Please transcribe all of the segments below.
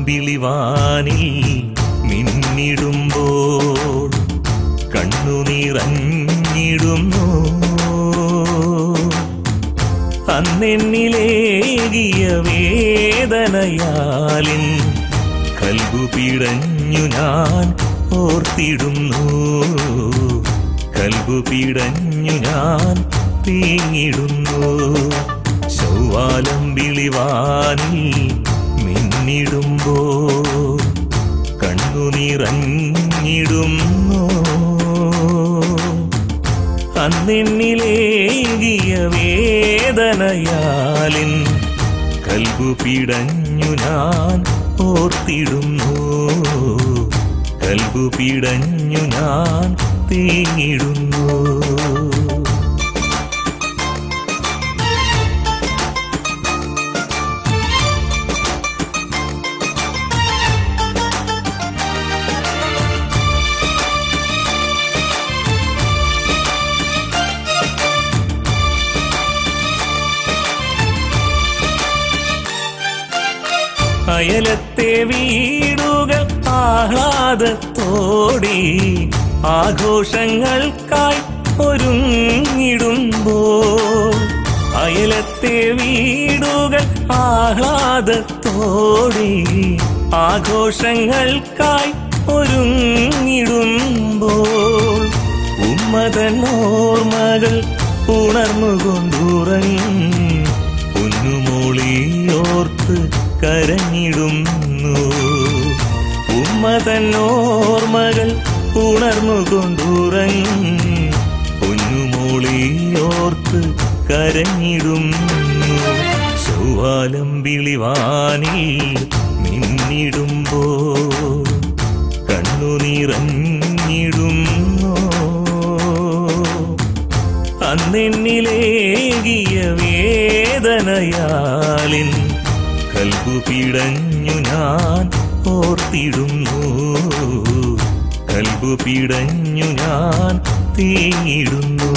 ശൗവാലംബിളിവാനിൽ മിന്നിടുമ്പോൾ കണ്ണുനിറഞ്ഞിടുന്നു അന്നെന്നിലേകിയ വേദനയാലിൻ കൽബു പിടഞ്ഞു ഞാൻ ഓർത്തിടുന്നു കൽബു പിടഞ്ഞു ഞാൻ തേങ്ങിടുന്നു ചൊവ്വാലം വിളിവാനിൽ മിന്നിടുമ്പോൾ കണ്ണുനിറഞ്ഞിടുന്നു അന്നെന്നിലേകിയ വേദനയാലിൻ കൽബു പിടഞ്ഞു ഞാൻ ഓർത്തിടുന്നു കൽബു പിടഞ്ഞു ഞാൻ തേങ്ങിടുന്നു അയലത്തെ വീടുകൾ ആഹ്ലാദത്തോടെ ആഘോഷങ്ങൾക്കായി ഒരുങ്ങിടുമ്പോൾ അയലത്തെ വീടുകൾ ആഹ്ലാദത്തോടെ ആഘോഷങ്ങൾക്കായി ഒരുങ്ങിടുമ്പോൾ ഉമ്മതന്നോർമകൾ ഉണർന്നുകൊണ്ടുറങ്ങും പൊന്നുമോളിയോർത്ത് കരഞ്ഞിടുന്നു ഉമ്മതന്നോർമകൾ ഉണർന്നുകൊണ്ടുറങ്ങും പൊന്നുമോളിയോർത്ത് കരഞ്ഞിടുന്നു ചൊവ്വാലം വിളിവാനിൽ മിന്നിടുമ്പോൾ കണ്ണുനിറഞ്ഞിടുന്നു അന്നെന്നിലേകിയ വേദനയാലിൻ കൽബു പിടഞ്ഞു ഞാൻ ഓർത്തിടുന്നു കൽബു പിടഞ്ഞു ഞാൻ തേങ്ങിടുന്നു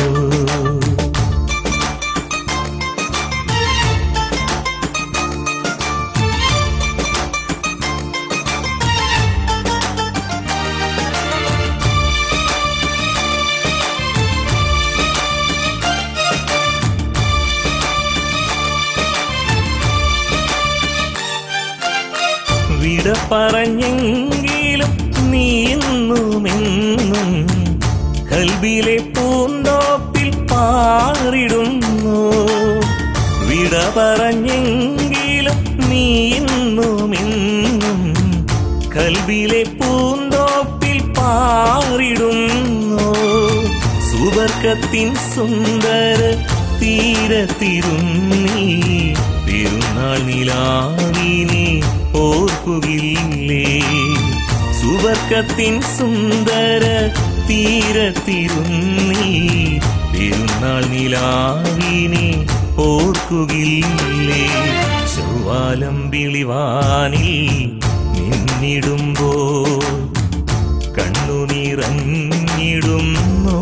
വിട പറഞ്ഞെങ്കിലും നീ എന്നുമെന്നും കൽബിലെ പൂന്തോപ്പിൽ പാറിടുന്നു വിട പറഞ്ഞെങ്കിലും നീ എന്നുമെന്നും കൽബിലെ പൂന്തോപ്പിൽ പാറിടുന്നു സുവർക്കത്തിൻ സുന്ദര തീരത്തിരുന്നീ പെരുന്നാൾ നിലാവിനെ ഓർക്കുകില്ലേ സുവർക്കത്തിൻ സുന്ദര തീരത്തിരുന്നീ പെരുന്നാൾ നിലാവിനെ ഓർക്കുകില്ലേ ചൊവ്വാലം വിളിവാനിൽ നിന്നിടുമ്പോൾ കണ്ണുനിറഞ്ഞിടുന്നു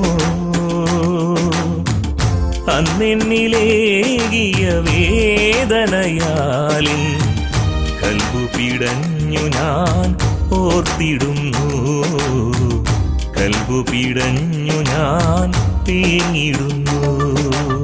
അന്നെന്നിലേകിയ വേദനയാലിൻ കൽബു പിടഞ്ഞു ഞാൻ ഓർത്തിടുന്നു കൽബു പിടഞ്ഞു ഞാൻ തേങ്ങിടുന്നു